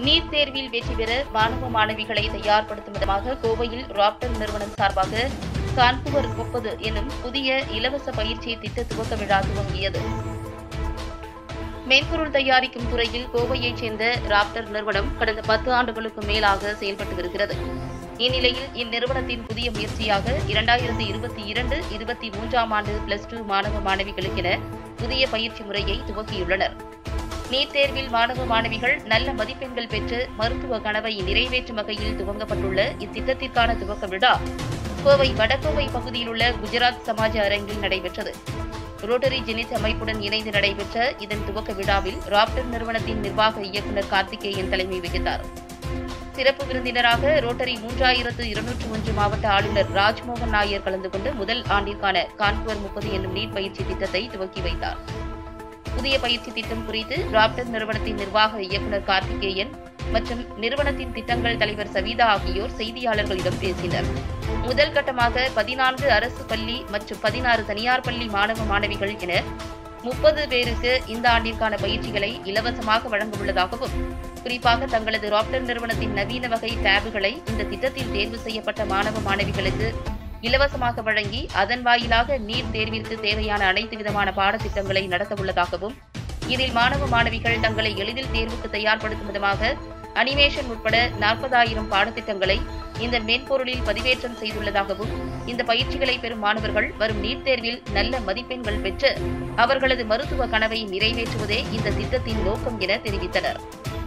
NEET தேர்வில் வெற்றி பெற மாணவ மாணவிகளை தயார்படுத்தும் விதமாக கோவையில் ராப்டர் நிறுவனம் சார்பாக கான்புவர் முப்பது எனும் புதிய இலவச பயிற்சி திட்ட துவக்க விழா துவங்கியது மென்பொருள் தயாரிக்கும் துறையில் கோவையைச் சேர்ந்த ராப்டர் நிறுவனம் கடந்த பத்து ஆண்டுகளுக்கு மேலாக செயல்பட்டு வருகிறது இந்நிலையில் இந்நிறுவனத்தின் புதிய முயற்சியாக இரண்டாயிரத்தி இருபத்தி இரண்டு இருபத்தி மூன்றாம் ஆண்டு பிளஸ் டூ மாணவ மாணவிகளுக்கென புதிய பயிற்சி முறையை துவக்கியுள்ளனர் நீட் தேர்வில் மாணவ மாணவிகள் நல்ல மதிப்பெண்கள் பெற்று மருத்துவ கனவை நிறைவேற்றும் வகையில் துவங்கப்பட்டுள்ள இத்திட்டத்திற்கான துவக்க விழா கோவை வடகோவை பகுதியில் உள்ள குஜராத் சமாஜ் அரங்கில் நடைபெற்றது ரோட்டரி ஜெனித் அமைப்புடன் இணைந்து நடைபெற்ற இதன் துவக்க விழாவில் ராப்டர் நிறுவனத்தின் நிர்வாக இயக்குநர் கார்த்திகேயன் தலைமை வகித்தார் சிறப்பு விருந்தினராக ரோட்டரி மூன்றாயிரத்து இருநூற்று ஒன்று மாவட்ட ஆளுநர் ராஜ்மோகன் நாயர் கலந்து கொண்டு முதல் ஆண்டிற்கான கான்பூர் முப்பது என்னும் நீட் பயிற்சி திட்டத்தை துவக்கி வைத்தார் புதிய பயிற்சி திட்டம் குறித்து ராப்டர் நிறுவனத்தின் நிர்வாக இயக்குநர் கார்த்திகேயன் மற்றும் நிறுவனத்தின் திட்டங்கள் தலைவர் சவிதா ஆகியோர் செய்தியாளர்களிடம் பேசினர் முதல் கட்டமாக பதினான்கு அரசு பள்ளி மற்றும் பதினாறு தனியார் பள்ளி மாணவ மாணவிகள் என முப்பது பேருக்கு இந்த ஆண்டிற்கான பயிற்சிகளை இலவசமாக வழங்க உள்ளதாகவும் குறிப்பாக தங்களது ராப்டர் நிறுவனத்தின் நவீன வகை டேபுகளை இந்த திட்டத்தில் தேர்வு செய்யப்பட்ட மாணவ மாணவிகளுக்கு இலவசமாக வழங்கி அதன் வாயிலாக நீட் தேர்விற்கு தேவையான அனைத்து விதமான பாடத்திட்டங்களை நடத்த உள்ளதாகவும் இதில் மாணவ மாணவிகள் தங்களை எளிதில் தேர்வுக்கு தயார்படுத்தும் விதமாக அனிமேஷன் உட்பட நாற்பதாயிரம் பாடத்திட்டங்களை இந்த மென்பொருளில் பதிவேற்றம் செய்துள்ளதாகவும் இந்த பயிற்சிகளை பெறும் மாணவர்கள் வரும் நீட் தேர்வில் நல்ல மதிப்பெண்கள் பெற்று அவர்களது மருத்துவ கனவை நிறைவேற்றுவதே இந்த திட்டத்தின் நோக்கம் என தெரிவித்தனர்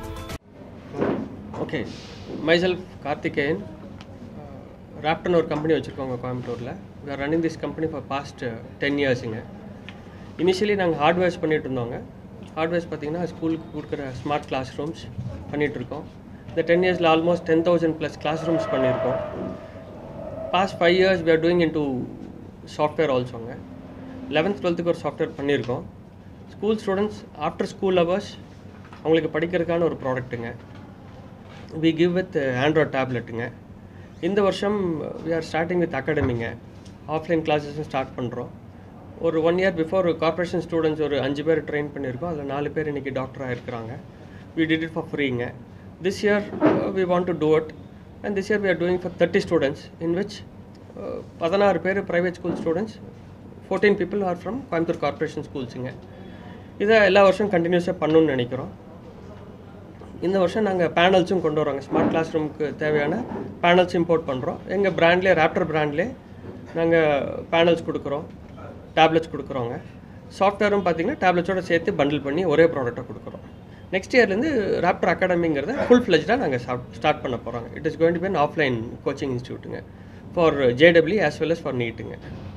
ஓகே மைசெல்ஃப் கார்த்திகேயன் ராப்டன் ஒரு கம்பெனி வச்சுருக்கோங்க கோயம்புத்தூரில் we are running this company for past ten இயர்ஸுங்க இனிஷியலி நாங்கள் ஹார்ட்வேர்ஸ் பண்ணிட்டு இருந்தோங்க ஹார்ட்வேர்ஸ் பார்த்தீங்கன்னா ஸ்கூலுக்கு கொடுக்குற ஸ்மார்ட் கிளாஸ் ரூம்ஸ் பண்ணிகிட்ருக்கோம் இந்த டென் இயர்ஸில் almost ten thousand plus class rooms பண்ணியிருக்கோம் past five years we are doing in to software ஆல்சோங்க லெவன்த் டுவெல்த்துக்கு ஒரு சாஃப்ட்வேர் பண்ணியிருக்கோம் school students after school hours அவங்களுக்கு படிக்கிறதுக்கான ஒரு ப்ராடக்ட்டுங்க வி கிவ் வித் ஆண்ட்ராய்ட் டேப்லெட்டுங்க இந்த வருஷம் வி ஆர் ஸ்டார்டிங் வித் அகாடமிங்க ஆஃப்லைன் கிளாஸஸும் ஸ்டார்ட் பண்ணுறோம் ஒரு one year before corporation students ஒரு அஞ்சு பேர் ட்ரெயின் பண்ணியிருக்கோம் அதில் நாலு பேர் இன்றைக்கி டாக்டராக இருக்கிறாங்க வி டிட் இட் ஃபார் ஃப்ரீங்க this year we want to do it and this year we are doing for thirty students in which பதினாறு பேர் private school students fourteen people are from Coimbatore corporation ஸ்கூல்ஸுங்க இதை எல்லா வருஷம் கண்டினியூஸாக பண்ணணும்னு நினைக்கிறோம் இந்த வருஷம் நாங்கள் பேனல்ஸும் கொண்டு வரோங்க ஸ்மார்ட் கிளாஸ் ரூமுக்கு தேவையான பேனல்ஸ் இம்போர்ட் பண்ணுறோம் எங்கள் பிராண்ட்லேயே ரேப்டர் பிராண்ட்லேயே நாங்கள் பேனல்ஸ் கொடுக்குறோம் டேப்லெட்ஸ் கொடுக்குறோங்க சாஃப்ட்வேரும் பார்த்தீங்கன்னா டேப்லெட்ஸோட சேர்த்து பண்டில் பண்ணி ஒரே ப்ராடக்ட்டை கொடுக்குறோம் நெக்ஸ்ட் இயர்லேருந்து ராப்டர் அகாடமிங்கிறத ஃபுல் ஃப்ளெஜ்டாக நாங்கள் ஸ்டார்ட் பண்ண போகிறோங்க it is going to be an offline coaching இன்ஸ்டியூட்டுங்க for JW as well as for நீட்டுங்க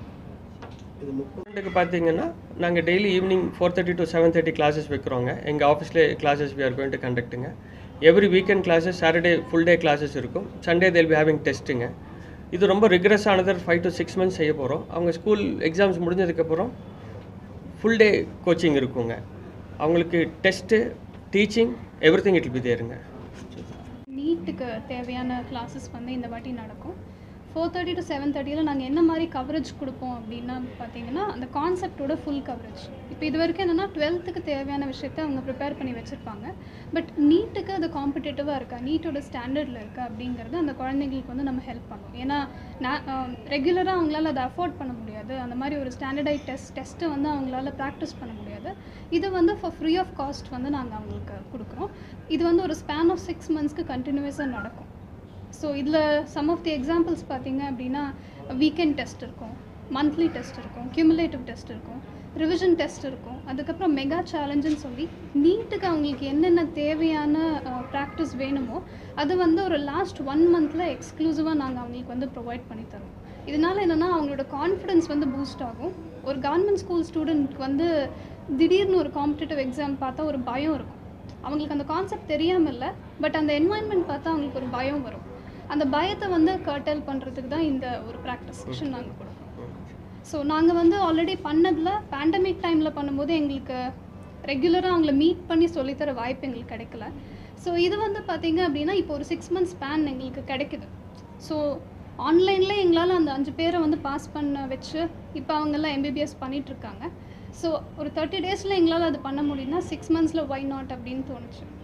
ஸ்டூடெண்ட்டுக்கு பார்த்தீங்கன்னா நாங்கள் daily evening four thirty to seven thirty classes வைக்கிறோங்க எங்கள் ஆஃபீஸ்லேயே classes we are going to கண்டக்ட்டுங்க every weekend classes Saturday full day classes இருக்கும் சண்டே தேல் பி ஹேவிங் டெஸ்ட்டுங்க இது ரொம்ப rigorous another five to six months செய்ய போகிறோம் அவங்க ஸ்கூல் எக்ஸாம்ஸ் முடிஞ்சதுக்கப்புறம் ஃபுல் டே கோச்சிங் இருக்குங்க அவங்களுக்கு test teaching every thing it be தேருங்க நீட்டுக்கு தேவையான கிளாஸஸ் வந்து இந்த வாட்டி நடக்கும் ஃபோர் தேர்ட்டி டு செவன் தேர்ட்டியில் நாங்கள் என்ன மாதிரி கவரேஜ் கொடுப்போம் அப்படின்னா பார்த்தீங்கன்னா அந்த கான்செப்டோட ஃபுல் கவரேஜ் இப்போ இது வரைக்கும் என்னென்னா டுவெல்த்துக்கு தேவையான விஷயத்த அவங்க ப்ரிப்பேர் பண்ணி வச்சுருப்பாங்க பட் நீட்டுக்கு அது காம்படிட்டிவாக இருக்கா நீட்டோட ஸ்டாண்டர்டில் இருக்கா அப்படிங்கிறது அந்த குழந்தைங்களுக்கு வந்து நம்ம ஹெல்ப் பண்ணுவோம் ஏன்னா நான் ரெகுலராக அவங்களால அதை அஃபோர்ட் பண்ண முடியாது அந்த மாதிரி ஒரு ஸ்டாண்டர்டைட் டெஸ்ட் டெஸ்ட்டை வந்து அவங்களால ப்ராக்டிஸ் பண்ண முடியாது இது வந்து ஃபார் ஃப்ரீ ஆஃப் காஸ்ட் வந்து நாங்கள் அவங்களுக்கு கொடுக்குறோம் இது வந்து ஒரு ஸ்பேன் ஆஃப் சிக்ஸ் மந்த்ஸ்க்கு கண்டினியூஸாக நடக்கும் ஸோ இதில் சம் ஆஃப் தி எக்ஸாம்பிள்ஸ் பார்த்தீங்க அப்படின்னா வீக்கெண்ட் டெஸ்ட் இருக்கும் மந்த்லி டெஸ்ட் இருக்கும் கியூமுலேட்டிவ் டெஸ்ட் இருக்கும் ரிவிஷன் டெஸ்ட் இருக்கும் அதுக்கப்புறம் மெகா சேலஞ்சுன்னு சொல்லி நீட்டுக்கு அவங்களுக்கு என்னென்ன தேவையான ப்ராக்டிஸ் வேணுமோ அது வந்து ஒரு லாஸ்ட் ஒன் மந்தில் எக்ஸ்க்ளூசிவாக நாங்கள் அவங்களுக்கு வந்து ப்ரொவைட் பண்ணி தரோம் இதனால் என்னென்னா அவங்களோட கான்ஃபிடென்ஸ் வந்து பூஸ்ட் ஆகும் ஒரு கவர்மெண்ட் ஸ்கூல் ஸ்டூடெண்ட்க்கு வந்து திடீர்னு ஒரு காம்படிட்டிவ் எக்ஸாம் பார்த்தா ஒரு பயம் இருக்கும் அவங்களுக்கு அந்த கான்செப்ட் தெரியாமல் இல்லை பட் அந்த என்வாயன்மெண்ட் பார்த்தா அவங்களுக்கு ஒரு பயம் வரும் அந்த பயத்தை வந்து கர்டல் பண்ணுறதுக்கு தான் இந்த ஒரு ப்ராக்டிஸ் செஷன் நாங்கள் கொடுக்குறோம் ஸோ நாங்கள் வந்து ஆல்ரெடி பண்ணதில் பேண்டமிக் டைமில் பண்ணும்போது எங்களுக்கு ரெகுலராக அவங்கள மீட் பண்ணி சொல்லித்தர வாய்ப்பு எங்களுக்கு கிடைக்கல ஸோ இது வந்து பார்த்தீங்க அப்படின்னா இப்போ ஒரு சிக்ஸ் மந்த்ஸ் ஸ்பேன் எங்களுக்கு கிடைக்குது ஸோ ஆன்லைனில் எங்களால் அந்த அஞ்சு பேரை வந்து பாஸ் பண்ண வச்சு இப்போ அவங்கெல்லாம் எம்பிபிஎஸ் பண்ணிகிட்ருக்காங்க ஸோ ஒரு தேர்ட்டி டேஸில் எங்களால் அது பண்ண முடியும்னா சிக்ஸ் மந்த்ஸில் ஒய் நாட் அப்படின்னு தோணுச்சு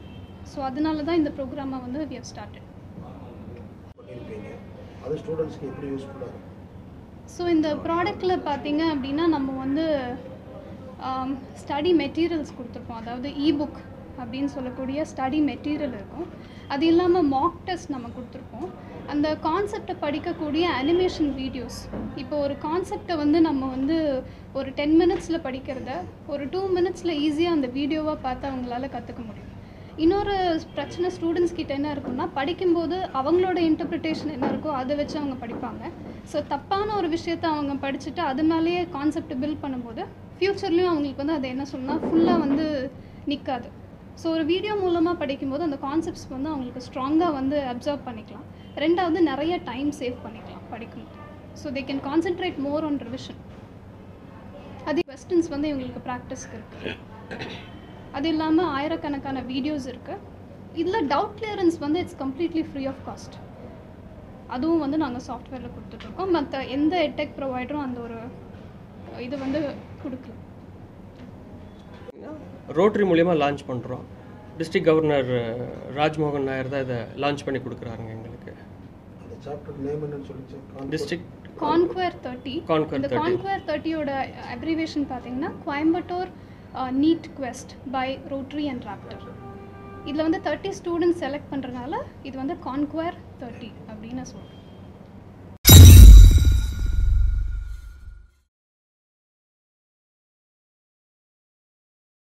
ஸோ அதனால தான் இந்த ப்ரோக்ராமை வந்து வி ஹவ் ஸ்டார்டட் பண்ணியிருப்பீங்க அது ஸ்டூடெண்ட்ஸ்க்கு எப்படி யூஸ்ஃபுல்லாக இருக்கும் ஸோ இந்த ப்ராடக்ட்டில் பார்த்தீங்க அப்படின்னா நம்ம வந்து ஸ்டடி மெட்டீரியல்ஸ் கொடுத்துருப்போம் அதாவது இபுக் அப்படின்னு சொல்லக்கூடிய ஸ்டடி மெட்டீரியல் இருக்கும் அது இல்லாமல் மாக் டெஸ்ட் நம்ம கொடுத்துருப்போம் அந்த கான்செப்டை படிக்கக்கூடிய அனிமேஷன் வீடியோஸ் இப்போ ஒரு கான்செப்டை வந்து நம்ம வந்து ஒரு டென் மினிட்ஸில் படிக்கிறத ஒரு டூ மினிட்ஸில் ஈஸியாக அந்த வீடியோவாக பார்த்து அவங்களால கற்றுக்க முடியும் இன்னொரு பிரச்சனை ஸ்டூடெண்ட்ஸ் கிட்ட என்ன இருக்குன்னா படிக்கும்போது அவங்களோட இன்டர்பிரிட்டேஷன் என்ன இருக்கோ அதை வச்சு அவங்க படிப்பாங்க ஸோ தப்பான ஒரு விஷயத்த அவங்க படிச்சுட்டு அது மேலேயே கான்செப்ட் பில்ட் பண்ணும்போது ஃப்யூச்சர்லேயும் அவங்களுக்கு வந்து அது என்ன சொல்லணும்னா ஃபுல்லாக வந்து நிற்காது ஸோ ஒரு வீடியோ மூலமாக படிக்கும்போது அந்த கான்செப்ட்ஸ் வந்து அவங்களுக்கு ஸ்ட்ராங்காக வந்து அப்சர்வ் பண்ணிக்கலாம் ரெண்டாவது நிறைய டைம் சேவ் பண்ணிக்கலாம் படிக்கும்போது so they can concentrate more on revision அதே கொஸ்டின்ஸ் வந்து இவங்களுக்கு ப்ராக்டிஸ்க்கு இருக்குது அது இல்லாமல் ஆயிரக்கணக்கான வீடியோஸ் இருக்குது இதில் டவுட் கிளியரன்ஸ் வந்து it's completely free of cost அதுவும் வந்து நாங்கள் சாஃப்ட்வேரில் கொடுத்துட்ருக்கோம் மற்ற எந்த எட்டெக் ப்ரொவைடரும் அந்த ஒரு இது வந்து கொடுக்கல ரோட்டரி மூலியமா லான்ச் பண்ணுறோம் டிஸ்ட்ரிக்ட் கவர்னர் ராஜ்மோகன் நாயர் தான் இதை லான்ச் பண்ணி கொடுக்குறாருங்க எங்களுக்கு அந்த சாப்டர் நேம் என்னன்னு சொல்லிச்சு டிஸ்ட்ரிக்ட் கான்குவேர் தேர்ட்டி Conquer இந்த 30. கான்குவேர் தேர்ட்டியோட அப்ரிவேஷன் பார்த்தீங்கன்னா கோயம்புத்தூர் நீட் குவெஸ்ட் பை ரோட்ரி அண்ட் ராப்டர் இதில் வந்து தேர்ட்டி ஸ்டூடெண்ட்ஸ் செலக்ட் பண்ணுறதுனால இது வந்து கான்குவேர் தேர்ட்டி அப்படின்னு சொல்கிறேன்